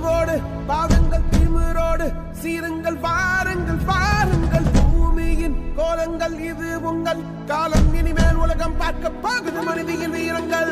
துணிவோடு பாதங்கள் திமிரோடு சீருங்கள் வாருங்கள் வாருங்கள் பூமியின் கோலங்கள் இது உங்கள் காலம் இனிமேல் உலகம் பார்க்க போகுது மனிதியின் வீரங்கள்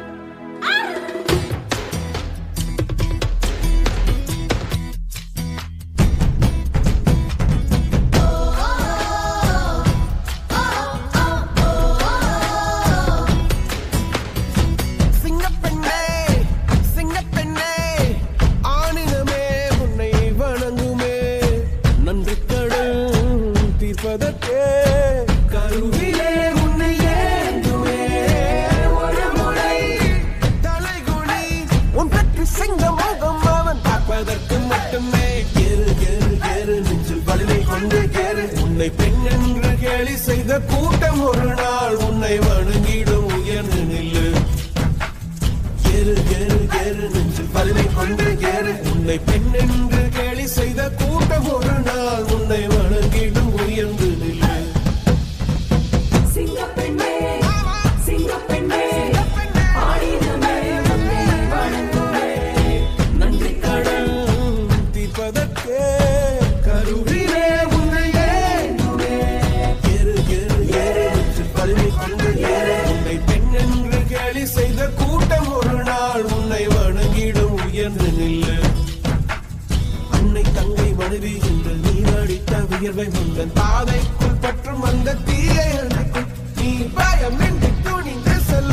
சிங்கப்பெண்ணே சிங்கப்பெண்ணே ஆணினமே உன்னை வணங்குமே நன்றி கடன் தீர்ப்பதற்கே கருவிலே உன்னை ஏந்துமே ஒரு முறை தலைகுனி உன் பற்றி சிங்க முகம் அவன் பார்ப்பதற்கு மட்டுமே ஏறு ஏறு ஏறு நெஞ்சில் வலிமை கொண்டு ஏறு உன்னை பெண் என்று கேலி செய்த கூட்டம் ஒரு நாள் உன்னை வணங்கிடும் உயர்ந்து நில்லு ஏறு ஏறு ஏறு நெஞ்சில் வலிமை கொண்டு ஏறு உன்னை பெண் என்று கேலி செய்த கூட்டம் ஒரு நாள் உன்னை வணங்கிடும் உயர்ந்து நில்லு சிங்கப்பெண்ணே சிங்கப்பெண்ணே ஆடினமே உன்னை வணங்குவே நன்றி கடல் தீர்ப்பதற்கே கருவிலே உன்னை ஏந்துமே. ஏறு ஏறு ஏறு நெஞ்சில் வலிமை கொண்டு ஏறு உன்னை பெண் என்று கேலி செய்த கூட்டம் ஒரு நாள் உன்னை வணங்கிடும் உயர்ந்து நில்லு அன்னை தங்கை மனைவி என்று நீரடித்த வியர்வை முந்தன் பாதைக்குள் பற்றும் அந்த தீயை அணைக்கும் நீ பயமின்றி துணிந்து செல்ல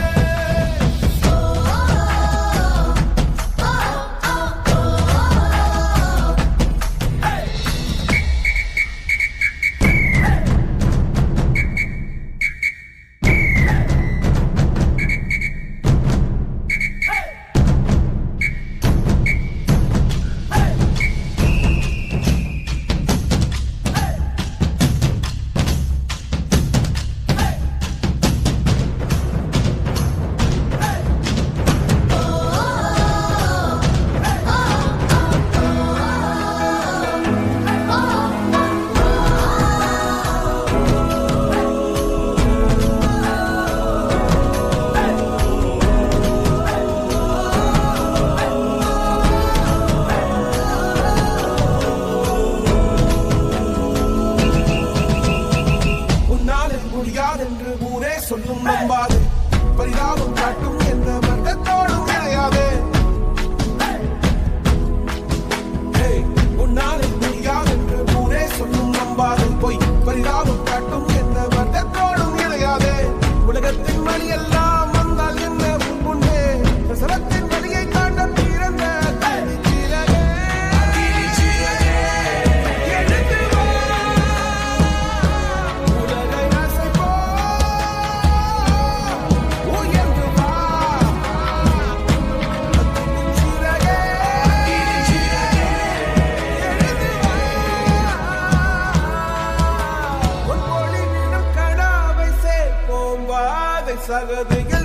உன்னாலே முடியாதென்று ஊரே சொல்லும் நம்பாது பரிதாபம் காட்டும் எந்த மர்க்கத்தோடும் கிடையாது ஏய், உன்னாலே முடியாதென்று ஊரே சொல்லும் நம்பாது பொய் பரிதாபம் காட்டும் எந்த மர்க்கத்தோடும் கிடையாது உலகத்தின் வழி எல்லாம் வந்தால் என்ன உன் முன்னே பிரசவத்தின் வழியை காண்ட பிறந்த தனிச்சிறகே. எழுந்து வா. உலகை அசைப்போம். உயர்ந்து வா. சிறகே. எழுந்து வா. உன் பொழிவிடும் கனாவை சேர்ப்போம் வாதை சகதிகள்